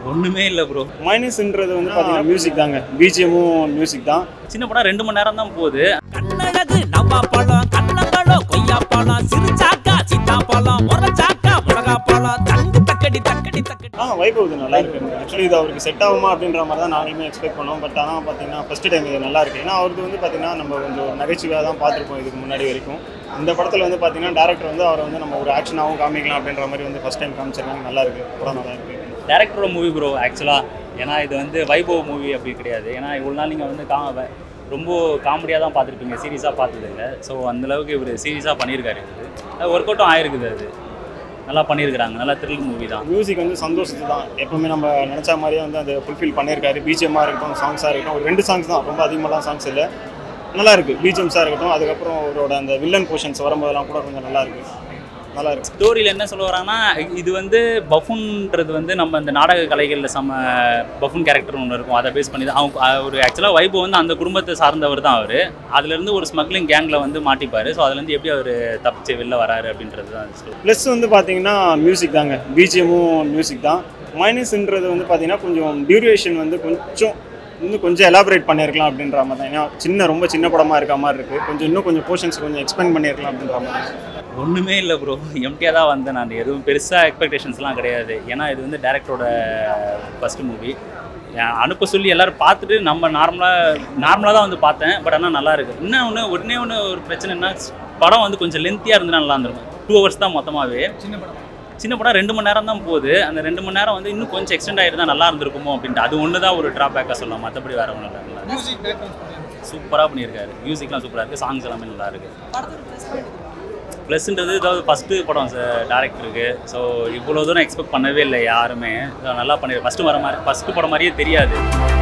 ஒன்றுமே இல்லை ப்ரோ மைனஸ்ன்றது வந்து பார்த்தீங்கன்னா மியூசிக் தாங்க பிஜிஎமும் மியூசிக் தான் சின்ன படம் ரெண்டு மணி நேரம் தான் போகுது கண்ணழகு நவ்வா பழம் கண்ணம்பழம் கொய்யா பழம் சிறுச்சாக்கா சீத்தா பழம் முரச்சாக்கா மிளகா பழம் தங்கு தக்கடி தக்கடி தக்கடி ஆ வைப் இது நல்லா இருக்கு ஆக்சுவலி இது அவருக்கு செட் ஆகுமா அப்படின்ற மாதிரி தான் நாங்களுமே எக்ஸ்பெக்ட் பண்ணோம் பட் ஆனால் பார்த்தீங்கன்னா ஃபஸ்ட் டைம் இது நல்லா இருக்கு ஏன்னா அவருக்கு வந்து பார்த்தீங்கன்னா நம்ம கொஞ்சம் ஒரு நகைச்சுவையாக தான் பார்த்துருப்போம் இதுக்கு முன்னாடி வரைக்கும் இந்த படத்தில் வந்து பார்த்தீங்கன்னா டேரக்டர் வந்து அவரை வந்து நம்ம ஒரு ஆக்ஷனாகவும் காமிக்கலாம் அப்படின்ற மாதிரி வந்து ஃபஸ்ட் டைம் காமிச்சிருக்காங்க நல்லா இருக்கு படம் நல்லா இருக்கு டேரக்டரோட மூவி ப்ரோ ஆக்சுவலாக ஏன்னா இது வந்து வைபவ் மூவி அப்படி கிடையாது ஏன்னா இவ்வளோ நாள் நீங்கள் வந்து கா வ- ரொம்ப காமெடியாக தான் பார்த்துருப்பீங்க சீரியஸாக பார்த்ததில்ல ஸோ அந்தளவுக்கு இவர் சீரியஸாக பண்ணியிருக்காரு இது அது ஒர்க் அவுட்டும் ஆயிருக்குது அது நல்லா பண்ணியிருக்கிறாங்க நல்லா த்ரில் மூவி தான் மியூசிக் வந்து சந்தோஷத்து தான் எப்பவுமே நம்ம நினச்ச மாதிரியே வந்து அதை ஃபுல்ஃபில் பண்ணியிருக்காரு பிஜிஎம்மாக இருக்கட்டும் சாங்ஸாக இருக்கட்டும் ஒரு ரெண்டு சாங்ஸ் தான் ரொம்ப அதிகமாலாம் சாங்ஸ் இல்லை நல்லா இருக்கு பிஜிஎம்ஸாக இருக்கட்டும் அதுக்கப்புறம் அவரோட அந்த வில்லன் போர்ஷன்ஸ் வரும்போதெல்லாம் கூட கொஞ்சம் நல்லா இருக்கு நல்லா இருக்கு ஸ்டோரியில் என்ன சொல்ல வராங்கன்னா இது வந்து பஃபுன்றது வந்து நம்ம இந்த நாடக கலைகளில் சம பஃபுன் கேரக்டர் ஒன்று இருக்கும் அதை பேஸ் பண்ணி தான் அவங்க அஹ் ஒரு ஆக்சுவலாக வைபோ வந்து அந்த குடும்பத்தை சார்ந்தவர் தான் அவர் அதுலேருந்து ஒரு ஸ்மக்லிங் கேங்கில் வந்து மாட்டிப்பார் ஸோ அதுலேருந்து எப்படி அவர் தப்பிச்சு வெளில வராரு அப்படின்றது தான் ஸ்டோரி ப்ளஸ் வந்து பார்த்தீங்கன்னா மியூசிக் தாங்க பிஜிஎமும் மியூசிக் தான் மைனஸ்ன்றது வந்து பார்த்தீங்கன்னா கொஞ்சம் டியூரேஷன் வந்து கொஞ்சம் இன்னும் கொஞ்சம் எலாபரேட் பண்ணியிருக்கலாம் அப்படின்ற மாதிரி தான் ஏன்னா சின்ன ரொம்ப சின்ன படமாக இருக்க மாதிரி இருக்குது கொஞ்சம் இன்னும் கொஞ்சம் போர்ஷன்ஸ் கொஞ்சம் எக்ஸ்பெண்ட் பண்ணியிருக்கலாம் அப்படின்ற மாதிரி ஒன்றுமே இல்லை ப்ரோ எம்டியாக தான் வந்தேன் நான் எதுவும் பெருசாக எக்ஸ்பெக்டேஷன்ஸ்லாம் கிடையாது ஏன்னா இது வந்து டேரக்டரோட ஃபஸ்ட்டு மூவி அனுப்ப சொல்லி எல்லாரும் பார்த்துட்டு நம்ம நார்மலாக நார்மலாக தான் வந்து பார்த்தேன் பட் ஆனால் நல்லா இருக்கு இன்னும் ஒன்று உடனே ஒன்று ஒரு பிரச்சனைனா படம் வந்து கொஞ்சம் லென்த்தியாக இருந்தால் நல்லா இருந்திருக்கும் டூ ஹவர்ஸ் தான் மொத்தமாகவே சின்ன படம் சின்ன படம் ரெண்டு மணி நேரம் தான் போகுது அந்த ரெண்டு மணி நேரம் வந்து இன்னும் கொஞ்சம் எக்ஸ்டெண்ட் ஆகிருந்தா நல்லா இருந்திருக்குமோ அப்படின்ட்டு அது ஒன்று தான் ஒரு ட்ராபேக்காக சொல்லலாம் மற்றபடி வேறு ஒன்றும் இல்லை சூப்பராக பண்ணியிருக்காரு மியூசிக்லாம் சூப்பராக இருக்குது சாங்ஸ் எல்லாமே நல்லா இருக்குது ப்ளஸ்ன்றது ஏதாவது ஃபஸ்ட்டு படம் டேரக்டருக்கு ஸோ இவ்வளோ தூரம் எக்ஸ்பெக்ட் பண்ணவே இல்லை யாருமே So, நல்லா பண்ணி ஃபஸ்ட்டு வர மாதிரி ஃபஸ்ட்டு படம் மாதிரியே தெரியாது